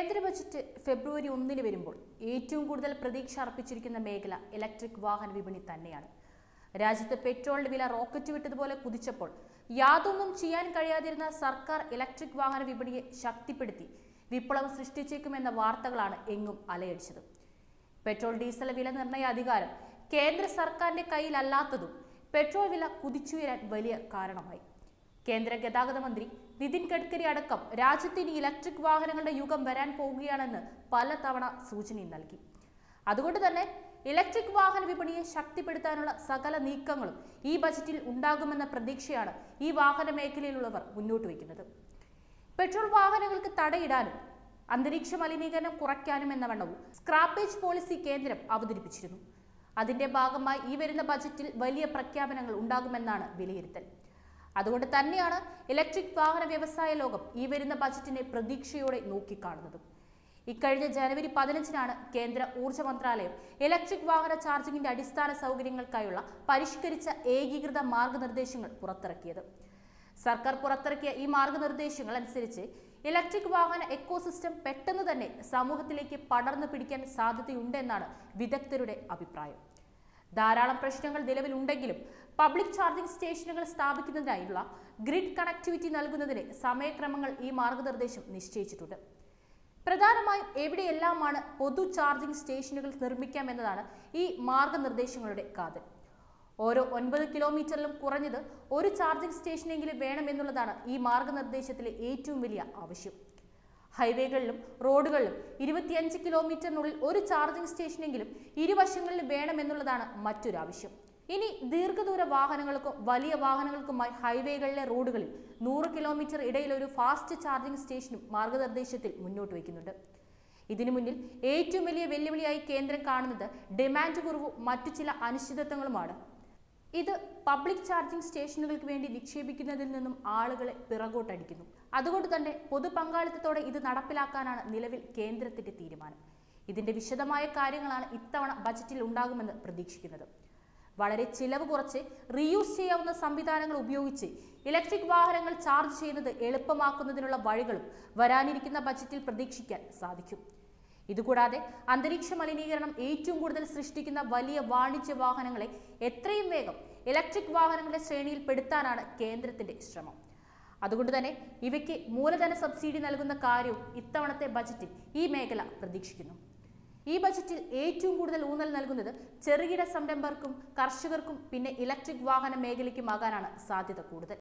കേന്ദ്ര ബജറ്റ് ഫെബ്രുവരി ഒന്നിന് വരുമ്പോൾ ഏറ്റവും കൂടുതൽ പ്രതീക്ഷ അർപ്പിച്ചിരിക്കുന്ന മേഖല ഇലക്ട്രിക് വാഹന വിപണി തന്നെയാണ് രാജ്യത്ത് പെട്രോളിന്റെ വില റോക്കറ്റ് വിട്ടതുപോലെ കുതിച്ചപ്പോൾ യാതൊന്നും ചെയ്യാൻ കഴിയാതിരുന്ന സർക്കാർ ഇലക്ട്രിക് വാഹന വിപണിയെ ശക്തിപ്പെടുത്തി വിപ്ലവം സൃഷ്ടിച്ചേക്കുമെന്ന വാർത്തകളാണ് എങ്ങും അലയടിച്ചത് പെട്രോൾ ഡീസൽ വില നിർണ്ണയ അധികാരം കേന്ദ്ര സർക്കാരിന്റെ കയ്യിലല്ലാത്തതും പെട്രോൾ വില കുതിച്ചുയരാൻ വലിയ കാരണമായി കേന്ദ്ര ഗതാഗത മന്ത്രി നിതിൻ ഗഡ്കരി അടക്കം രാജ്യത്ത് ഇനി ഇലക്ട്രിക് വാഹനങ്ങളുടെ യുഗം വരാൻ പോവുകയാണെന്ന് പലതവണ സൂചനയും നൽകി അതുകൊണ്ട് തന്നെ ഇലക്ട്രിക് വാഹന വിപണിയെ ശക്തിപ്പെടുത്താനുള്ള സകല നീക്കങ്ങളും ഈ ബജറ്റിൽ ഉണ്ടാകുമെന്ന പ്രതീക്ഷയാണ് ഈ വാഹന മേഖലയിലുള്ളവർ മുന്നോട്ട് വയ്ക്കുന്നത് പെട്രോൾ വാഹനങ്ങൾക്ക് തടയിടാനും അന്തരീക്ഷ മലിനീകരണം കുറയ്ക്കാനും എന്ന വണ്ണവും സ്ക്രാപ്പേജ് പോളിസി കേന്ദ്രം അവതരിപ്പിച്ചിരുന്നു അതിന്റെ ഭാഗമായി ഈ വരുന്ന ബജറ്റിൽ വലിയ പ്രഖ്യാപനങ്ങൾ ഉണ്ടാകുമെന്നാണ് വിലയിരുത്തൽ അതുകൊണ്ട് തന്നെയാണ് ഇലക്ട്രിക് വാഹന വ്യവസായ ലോകം ഈ വരുന്ന ബജറ്റിനെ പ്രതീക്ഷയോടെ നോക്കിക്കാണുന്നതും ഇക്കഴിഞ്ഞ ജനുവരി പതിനഞ്ചിനാണ് കേന്ദ്ര ഊർജ്ജ മന്ത്രാലയം ഇലക്ട്രിക് വാഹന ചാർജിംഗിന്റെ അടിസ്ഥാന സൗകര്യങ്ങൾക്കായുള്ള പരിഷ്കരിച്ച ഏകീകൃത മാർഗനിർദ്ദേശങ്ങൾ പുറത്തിറക്കിയത് സർക്കാർ പുറത്തിറക്കിയ ഈ മാർഗനിർദ്ദേശങ്ങൾ അനുസരിച്ച് ഇലക്ട്രിക് വാഹന എക്കോസിസ്റ്റം പെട്ടെന്ന് തന്നെ സമൂഹത്തിലേക്ക് പടർന്നു പിടിക്കാൻ സാധ്യതയുണ്ടെന്നാണ് വിദഗ്ധരുടെ അഭിപ്രായം ധാരാളം പ്രശ്നങ്ങൾ നിലവിലുണ്ടെങ്കിലും പബ്ലിക് ചാർജിംഗ് സ്റ്റേഷനുകൾ സ്ഥാപിക്കുന്നതിനായുള്ള ഗ്രിഡ് കണക്ടിവിറ്റി നൽകുന്നതിന് സമയക്രമങ്ങൾ ഈ മാർഗനിർദ്ദേശം നിശ്ചയിച്ചിട്ടുണ്ട് പ്രധാനമായും എവിടെയെല്ലാമാണ് പൊതു ചാർജിംഗ് സ്റ്റേഷനുകൾ നിർമ്മിക്കാം എന്നതാണ് ഈ മാർഗനിർദ്ദേശങ്ങളുടെ കാതൽ ഓരോ ഒൻപത് കിലോമീറ്ററിലും കുറഞ്ഞത് ഒരു ചാർജിംഗ് സ്റ്റേഷനെങ്കിലും വേണമെന്നുള്ളതാണ് ഈ മാർഗനിർദ്ദേശത്തിലെ ഏറ്റവും വലിയ ആവശ്യം ഹൈവേകളിലും റോഡുകളിലും ഇരുപത്തിയഞ്ച് കിലോമീറ്ററിനുള്ളിൽ ഒരു ചാർജിംഗ് സ്റ്റേഷനെങ്കിലും ഇരുവശങ്ങളിലും വേണമെന്നുള്ളതാണ് മറ്റൊരു ആവശ്യം ഇനി ദീർഘദൂര വാഹനങ്ങൾക്കും വലിയ വാഹനങ്ങൾക്കുമായി ഹൈവേകളിലെ റോഡുകളിൽ നൂറ് കിലോമീറ്റർ ഇടയിൽ ഒരു ഫാസ്റ്റ് ചാർജിംഗ് സ്റ്റേഷനും മാർഗനിർദ്ദേശത്തിൽ മുന്നോട്ട് വയ്ക്കുന്നുണ്ട് ഇതിനു മുന്നിൽ ഏറ്റവും വലിയ വെല്ലുവിളിയായി കേന്ദ്രം കാണുന്നത് ഡിമാൻഡ് കുറവും മറ്റു ചില അനിശ്ചിതത്വങ്ങളുമാണ് ഇത് പബ്ലിക് ചാർജിംഗ് സ്റ്റേഷനുകൾക്ക് വേണ്ടി നിക്ഷേപിക്കുന്നതിൽ നിന്നും ആളുകളെ പിറകോട്ടടിക്കുന്നു അതുകൊണ്ട് തന്നെ പൊതു പങ്കാളിത്തത്തോടെ ഇത് നടപ്പിലാക്കാനാണ് നിലവിൽ കേന്ദ്രത്തിന്റെ തീരുമാനം ഇതിന്റെ വിശദമായ കാര്യങ്ങളാണ് ഇത്തവണ ബജറ്റിൽ ഉണ്ടാകുമെന്ന് പ്രതീക്ഷിക്കുന്നത് വളരെ ചിലവ് കുറച്ച് റീയൂസ് ചെയ്യാവുന്ന സംവിധാനങ്ങൾ ഉപയോഗിച്ച് ഇലക്ട്രിക് വാഹനങ്ങൾ ചാർജ് ചെയ്യുന്നത് എളുപ്പമാക്കുന്നതിനുള്ള വഴികളും വരാനിരിക്കുന്ന ബജറ്റിൽ പ്രതീക്ഷിക്കാൻ സാധിക്കും ഇതുകൂടാതെ അന്തരീക്ഷ മലിനീകരണം ഏറ്റവും കൂടുതൽ സൃഷ്ടിക്കുന്ന വലിയ വാണിജ്യ വാഹനങ്ങളെ എത്രയും വേഗം ഇലക്ട്രിക് വാഹനങ്ങളുടെ ശ്രേണിയിൽ പെടുത്താനാണ് കേന്ദ്രത്തിന്റെ ശ്രമം അതുകൊണ്ട് തന്നെ ഇവയ്ക്ക് മൂലധന സബ്സിഡി നൽകുന്ന കാര്യവും ഇത്തവണത്തെ ബജറ്റിൽ ഈ മേഖല പ്രതീക്ഷിക്കുന്നു ഈ ബജറ്റിൽ ഏറ്റവും കൂടുതൽ ഊന്നൽ നൽകുന്നത് ചെറുകിട സംരംഭകർക്കും കർഷകർക്കും പിന്നെ ഇലക്ട്രിക് വാഹന മേഖലയ്ക്കുമാകാനാണ് സാധ്യത കൂടുതൽ